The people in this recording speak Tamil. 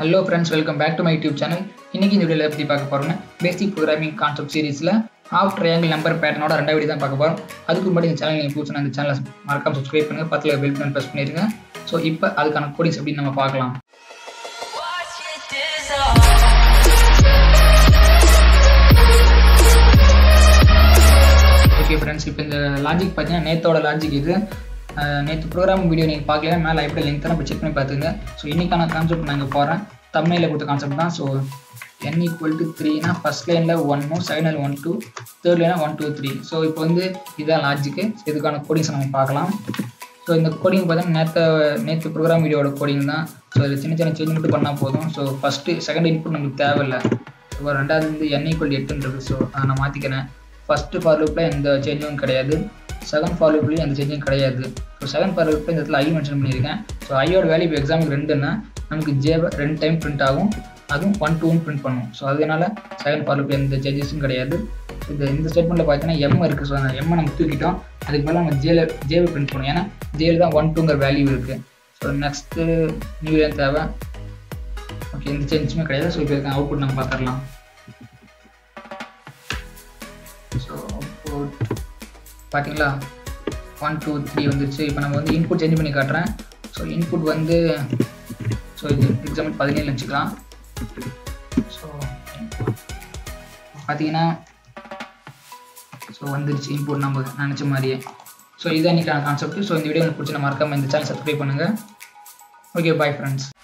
Hello friends welcome back to my YouTube channel இன்னைக்கு இந்த வீடியோவில் எப்படி பார்க்க போறோம்னா பேசிக் ப்ரோக்ராமிங் கான்செப்ட் சீரிஸில் ஆஃப் ட்ரையாங்கிள் நம்பர் பேட்டர்னோட ரெண்டாவது வீடியோ தான் பார்க்க போகிறோம் அதுக்கு முன்னாடி இந்த சேனல் நீங்கள் பிடிச்சா இந்த சேனலை மறக்காம சப்ஸ்கிரைப் பண்ணுங்க பத்தில் பெல் பட்டன் ப்ரெஸ் பண்ணிடுங்க ஸோ இப்போ அதுக்கான கோடிங்ஸ் எப்படி நம்ம பார்க்கலாம் Watch it dissolve. Okay friends இப்போ இந்த லாஜிக் பார்த்தீங்கன்னா நேத்தோட லாஜிக் இது நேற்று ப்ரோக்ராம் வீடியோ நீங்கள் பார்க்கல மேலே எப்படி லிங்க் தான் செக் பண்ணி பார்த்துங்க ஸோ இன்னைக்கான கான்செப்ட் நான் இங்கே போகிறேன் தமிழில் கொடுத்த கான்செப்ட் தான் ஸோ n ஈக்குவல் டு த்ரீனா ஃபஸ்ட் லைனில் ஒன்னும் second line one two third லைனா ஒன் டூ த்ரீ ஸோ இப்போ வந்து இதான் லாஜிக்கு இதுக்கான கோடிங்ஸ் நம்ம பார்க்கலாம் ஸோ இந்த கோடிங் பார்த்தீங்கன்னா நேற்று நேற்று ப்ரோக்ராம் வீடியோட கோடிங் தான் ஸோ இதில் சின்ன சின்ன சேஞ்ச் மட்டும் பண்ணால் போதும் ஸோ ஃபஸ்ட்டு செகண்ட் இன்புட் நமக்கு தேவையில்லை இப்போ ரெண்டாவது வந்து n ஈக்குவல் எட்டுன்றது ஸோ அதை நான் மாற்றிக்கிறேன் ஃபஸ்ட்டு ஃபார் லூப்பில் எந்த சேஞ்சும் கிடையாது செகண்ட் ஃபார் லூப்லேயும் எந்த சேஞ்சும் கிடையாது ஸோ செகண்ட் ஃபார் லூப்பில் இந்த இடத்துல ஐ மென்ஷன் பண்ணியிருக்கேன் ஸோ ஐயோட வேல்யூ இப்போ எக்ஸாமுக்கு ரெண்டுன்னா நமக்கு ஜே ரெண்டு டைம் பிரிண்ட் ஆகும் அதுவும் ஒன் டூன்னு பிரிண்ட் பண்ணும் ஸோ அதனால செகண்ட் ஃபார் லூப்பில் எந்த சேஞ்சஸும் கிடையாது இது இந்த ஸ்டேட்மெண்ட்டில் பார்த்தீங்கன்னா எம் இருக்குது ஸோ அந்த எம்மை நம்ம தூக்கிட்டோம் அதுக்கு மேலே நம்ம ஜேல ஜேவை பிரிண்ட் பண்ணுவோம் ஏன்னா ஜேல தான் ஒன் டூங்கிற வேல்யூ இருக்குது ஸோ நெக்ஸ்ட்டு நியூ இயர் தேவை ஓகே எந்த சேஞ்சுமே கிடையாது ஸோ இப்போ அவுட்புட் நம்ம பார்த்துடலாம் ஸோ அவுட்புட் பார்த்தீங்களா ஒன் டூ த்ரீ வந்துருச்சு இப்போ நம்ம வந்து இன்புட் சேஞ்ச் பண்ணி காட்டுறேன் ஸோ இன்புட் வந்து ஸோ இது எக்ஸாம்பிள் பதினேழு வச்சுக்கலாம் ஸோ பார்த்தீங்கன்னா ஸோ வந்துருச்சு இன்புட் நம்ம நினச்ச மாதிரியே ஸோ இதான் இன்றைக்கான கான்செப்ட் ஸோ இந்த வீடியோ உங்களுக்கு பிடிச்சி மறக்காம இந்த சேனல் சப்ஸ்கிரைப் பண்ணுங்கள் ஓகே பாய் ஃப்ரெண்ட்ஸ்